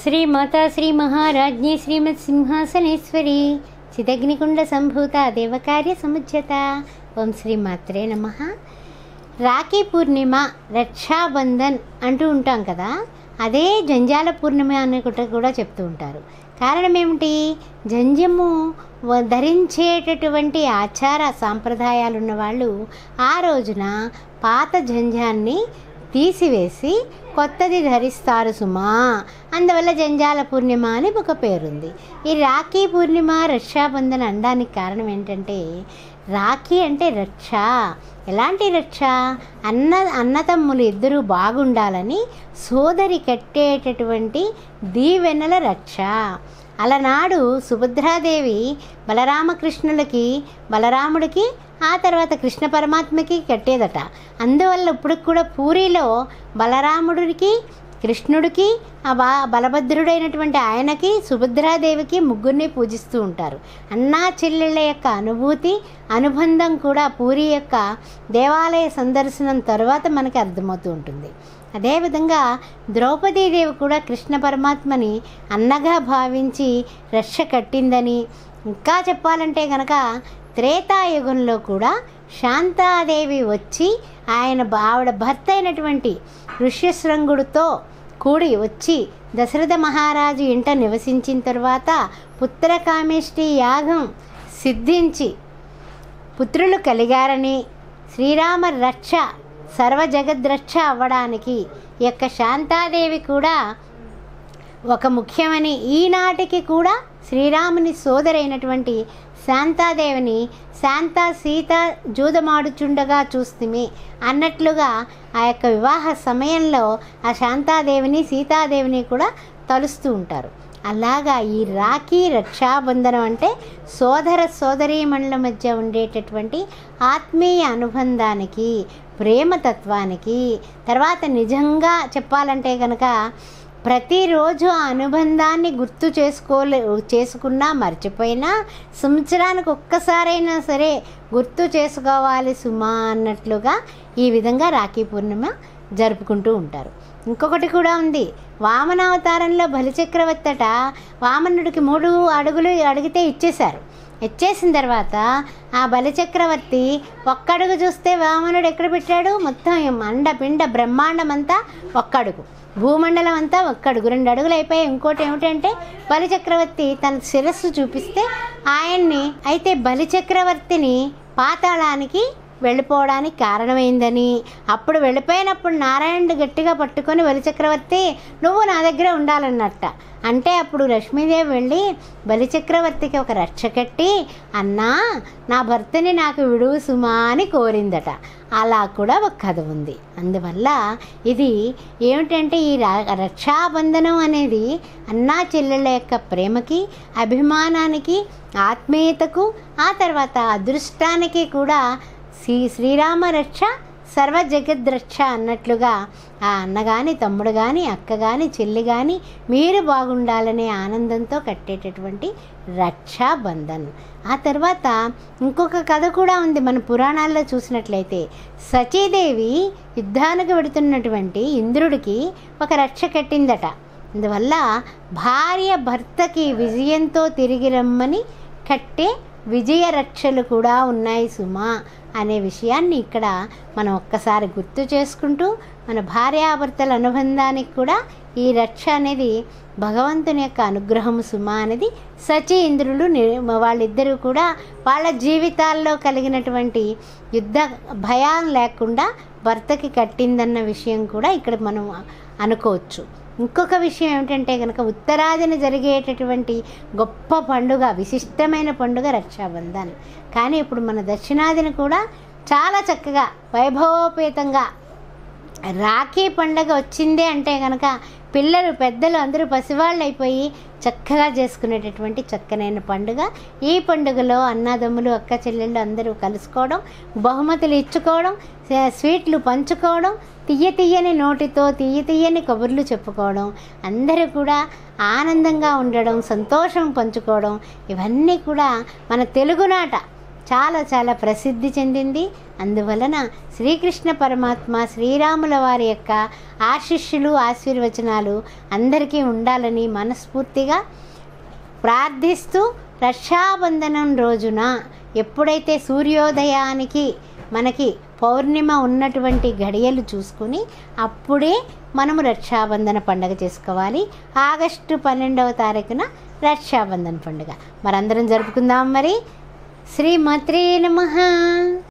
శ్రీ మాతా శ్రీ మహారాజ్ఞి శ్రీమత్ సింహాసనేశ్వరి చిదగ్నికుండ సంభూత దేవకార్య సముజ్యత ఓం శ్రీ మాత్రే నమ రాఖీ పూర్ణిమ రక్షాబంధన్ అంటూ ఉంటాం కదా అదే జంజాల పూర్ణిమ అని కూడా- కూడా చెప్తూ ఉంటారు కారణం ఏమిటి జంజము వ- ధరించేటటువంటి ఆచార సాంప్రదాయాలు ఉన్న వాళ్ళు ఆ రోజున పాత జంజాన్ని తీసివేసి కొత్తది ధరిస్తారు సుమా అందువల్ల జంజాల పూర్ణిమ అని ఒక పేరుంది ఈ రాఖీ పూర్ణిమ రక్షాబంధన్ అనడానికి కారణం ఏంటంటే రాఖీ అంటే రక్ష ఎలాంటి రక్ష అన్న అన్నతమ్ములు ఇద్దరూ బాగుండాలని సోదరి కట్టేటటువంటి దీవెనల రక్ష అలనాడు సుభద్రాదేవి బలరామకృష్ణులకి బలరాముడికి ఆ తర్వాత కృష్ణ పరమాత్మకి కట్టేదట అందువల్ల ఇప్పుడు కూడా పూరిలో బలరాముడికి కృష్ణుడికి ఆ బా బలభద్రుడైనటువంటి ఆయనకి సుభద్రాదేవికి ముగ్గురిని పూజిస్తూ ఉంటారు అన్నా చెల్లెళ్ళ యొక్క అనుభూతి అనుబంధం కూడా పూరి యొక్క దేవాలయ సందర్శనం తర్వాత మనకి అర్థమవుతూ ఉంటుంది అదేవిధంగా ద్రౌపదీదేవి కూడా కృష్ణ పరమాత్మని అన్నగా భావించి రక్ష కట్టిందని ఇంకా చెప్పాలంటే కనుక త్రేతాయుగంలో కూడా శాంతాదేవి వచ్చి ఆయన బ- ఆవిడ భర్త అయినటువంటి ఋష్యశృంగుడితో కూడి వచ్చి దశరథ మహారాజు ఇంట నివసించిన తర్వాత పుత్రకామేష్టి యాగం సిద్ధించి పుత్రులు కలిగారని శ్రీరామ రక్ష సర్వ జగద్రక్ష అవ్వడానికి ఈ యొక్క శాంతాదేవి కూడా ఒక ముఖ్యమని ఈనాటికి కూడా శ్రీరాముని సోదరైనటువంటి శాంతాదేవిని శాంత సీత జూదమాడుచుండగా చూస్తుమి అన్నట్లుగా ఆ యొక్క వివాహ సమయంలో ఆ శాంతాదేవిని సీతాదేవిని కూడా తలుస్తూ ఉంటారు అలాగా ఈ రాఖీ రక్షాబంధనం అంటే సోదర సోదరీమణుల మధ్య ఉండేటటువంటి ఆత్మీయ అనుబంధానికి ప్రేమతత్వానికి తర్వాత నిజంగా చెప్పాలంటే కనుక ప్రతిరోజు ఆ అనుబంధాన్ని గుర్తు చేసుకోలే చేసుకున్నా మర్చిపోయినా సంవత్సరానికి ఒక్కసారైనా సరే గుర్తు చేసుకోవాలి సుమా అన్నట్లుగా ఈ విధంగా రాఖీ పూర్ణిమ జరుపుకుంటూ ఉంటారు ఇంకొకటి కూడా ఉంది వామనావతారంలో బలిచక్రవర్తట వామనుడికి మూడు అడుగులు అడిగితే ఇచ్చేశారు ఇచ్చేసిన తర్వాత ఆ బలిచక్రవర్తి ఒక్కడుగు చూస్తే వామనుడు ఎక్కడ పెట్టాడు మొత్తం అండ పిండ బ్రహ్మాండం అంతా ఒక్కడుగు భూమండలం అంతా ఒక్కడుగు రెండు అడుగులు అయిపోయి ఇంకోటి ఏమిటంటే బలిచక్రవర్తి తన శిరస్సు చూపిస్తే ఆయన్ని అయితే బలిచక్రవర్తిని పాతాళానికి వెళ్ళిపోవడానికి కారణమైందని అప్పుడు వెళ్ళిపోయినప్పుడు నారాయణుడు గట్టిగా పట్టుకొని బలిచక్రవర్తి నువ్వు నా దగ్గర ఉండాలన్నట్ట అంటే అప్పుడు లక్ష్మీదేవి వెళ్ళి బలిచక్రవర్తికి ఒక రక్ష కట్టి అన్నా నా భర్తని నాకు విడువు సుమా అని కోరిందట అలా కూడా ఒక కథ ఉంది అందువల్ల ఇది ఏమిటంటే ఈ రా- రక్షాబంధనం అనేది అన్నా చెల్లెళ్ళ యొక్క ప్రేమకి అభిమానానికి ఆత్మీయతకు ఆ తర్వాత అదృష్టానికి కూడా శ్రీ శ్రీరామ రక్ష సర్వ జగద్రక్ష అన్నట్లుగా ఆ అన్న కానీ తమ్ముడు కానీ అక్క కానీ చెల్లి కానీ మీరు బాగుండాలనే ఆనందంతో కట్టేటటువంటి రక్షాబంధన్ ఆ తర్వాత ఇంకొక కథ కూడా ఉంది మన పురాణాల్లో చూసినట్లయితే సచీదేవి యుద్ధానికి వెడుతున్నటువంటి ఇంద్రుడికి ఒక రక్ష కట్టిందట అందువల్ల భార్య భర్తకి విజయంతో తిరిగి రమ్మని కట్టే విజయ రక్షలు కూడా ఉన్నాయి సుమా అనే విషయాన్ని ఇక్కడ మనం ఒక్కసారి గుర్తు చేసుకుంటూ మన భార్యాభర్తల అనుబంధానికి కూడా ఈ రక్ష అనేది భగవంతుని యొక్క అనుగ్రహం సుమా అనేది సచి ఇంద్రులు ని- వాళ్ళిద్దరూ కూడా వాళ్ళ జీవితాల్లో కలిగినటువంటి యుద్ధ భయం లేకుండా భర్తకి కట్టిందన్న విషయం కూడా ఇక్కడ మనం అనుకోవచ్చు ఇంకొక విషయం ఏమిటంటే కనుక ఉత్తరాదిన జరిగేటటువంటి గొప్ప పండుగ విశిష్టమైన పండుగ రక్షాబంధన్ కానీ ఇప్పుడు మన దక్షిణాదిన కూడా చాలా చక్కగా వైభవోపేతంగా రాఖీ పండగ వచ్చిందే అంటే కనుక పిల్లలు పెద్దలు అందరూ పసివాళ్ళు అయిపోయి చక్కగా చేసుకునేటటువంటి చక్కనైన పండుగ ఈ పండుగలో అన్నదమ్ములు అక్క చెల్లెళ్ళు అందరూ కలుసుకోవడం బహుమతులు ఇచ్చుకోవడం స- స్వీట్లు పంచుకోవడం తీయ తీయని నోటితో తీయ తీయని కబుర్లు చెప్పుకోవడం అందరూ కూడా ఆనందంగా ఉండడం సంతోషం పంచుకోవడం ఇవన్నీ కూడా మన తెలుగునాట చాలా చాలా ప్రసిద్ధి చెందింది అందువలన శ్రీకృష్ణ పరమాత్మ శ్రీరాముల వారి యొక్క ఆశిష్యులు ఆశీర్వచనాలు అందరికీ ఉండాలని మనస్ఫూర్తిగా ప్రార్థిస్తూ రక్షాబంధనం రోజున ఎప్పుడైతే సూర్యోదయానికి మనకి పౌర్ణిమ ఉన్నటువంటి గడియలు చూసుకుని అప్పుడే మనము రక్షాబంధన పండుగ చేసుకోవాలి ఆగస్టు పన్నెండవ తారీఖున రక్షాబంధన పండుగ మరందరం జరుపుకుందాం మరి శ్రీమత్రే నమః